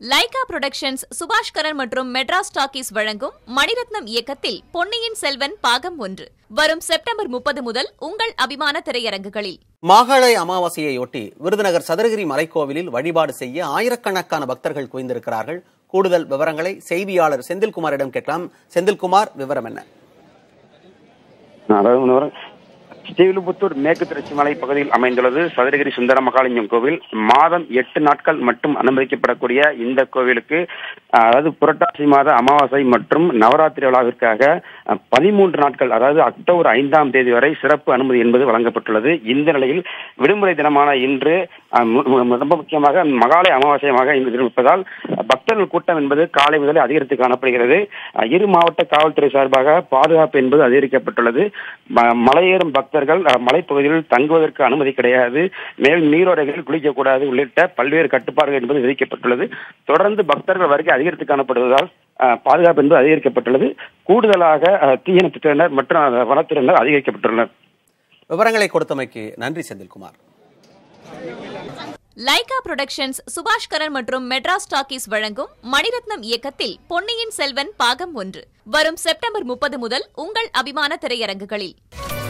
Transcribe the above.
Lyca productions Subaskaran மற்றும் Madras talkies வழங்கும் மணிரத்னம் இயக்கத்தில் பொன்னியின் செல்வன் பாகம் ஒன்று வரும் செப்டம்பர் முப்பது முதல் உங்கள் அபிமான திரையரங்குகளில் மாகாளய அமாவாசையையொட்டி விருதுநகர் சதுரகிரி மலைக்கோவிலில் வழிபாடு செய்ய ஆயிரக்கணக்கான பக்தர்கள் குவிந்திருக்கிறார்கள் கூடுதல் விவரங்களை செய்தியாளர் செந்தில்குமாரிடம் கேட்கலாம் செந்தில்குமார் விவரம் என்ன அதாவது முன்னவர் ஸ்ரீவில்லிபுத்தூர் மேற்கு தொடர்ச்சி மலை பகுதியில் அமைந்துள்ளது சதுரகிரி சுந்தர மகாலிங்கம் கோவில் மாதம் எட்டு நாட்கள் மட்டும் அனுமதிக்கப்படக்கூடிய இந்த கோவிலுக்கு அதாவது புரட்டாசி மாத அமாவாசை மற்றும் நவராத்திரி விழாவிற்காக பதிமூன்று நாட்கள் அதாவது அக்டோபர் ஐந்தாம் தேதி வரை சிறப்பு அனுமதி என்பது வழங்கப்பட்டுள்ளது இந்த நிலையில் விடுமுறை தினமான இன்று அஹ், மு- மு- ரொம்ப முக்கியமாக மகாலய அமாவாசையமாக இன்று இருப்பதால் பக்தர்கள் கூட்டம் என்பது காலை முதலே அதிகரித்து காணப்படுகிறது அஹ், இரு மாவட்ட காவல்துறை சார்பாக பாதுகாப்பு என்பது அதிகரிக்கப்பட்டுள்ளது ம- மலையேறும் பக்தர்கள் அஹ், மலைப்பகுதியில் தங்குவதற்கு அனுமதி கிடையாது மேல் நீரோடைகளில் குளிக்கக்கூடாது உள்ளிட்ட பல்வேறு கட்டுப்பாடுகள் என்பது விதிக்கப்பட்டுள்ளது தொடர்ந்து பக்தர்கள் வருகை அதிகரித்து காணப்படுவதால் அஹ், பாதுகாப்பு என்பது அதிகரிக்கப்பட்டுள்ளது கூடுதலாக அஹ், தீயணைப்புத்துறையினர் மற்றும் அஹ், வனத்துறையினர் அதிகரிக்கப்பட்டுள்ளனர் விவரங்களை கொடுத்தமைக்கு நன்றி செந்தில்குமார் லைகா புரொடக்ஷன்ஸ் சுபாஷ்கரன் மற்றும் மெட்ராஸ் டாக்கீஸ் வழங்கும் மணிரத்னம் இயக்கத்தில் பொன்னியின் செல்வன் பாகம் ஒன்று வரும் செப்டம்பர் முப்பது முதல் உங்கள் அபிமான திரையரங்குகளில்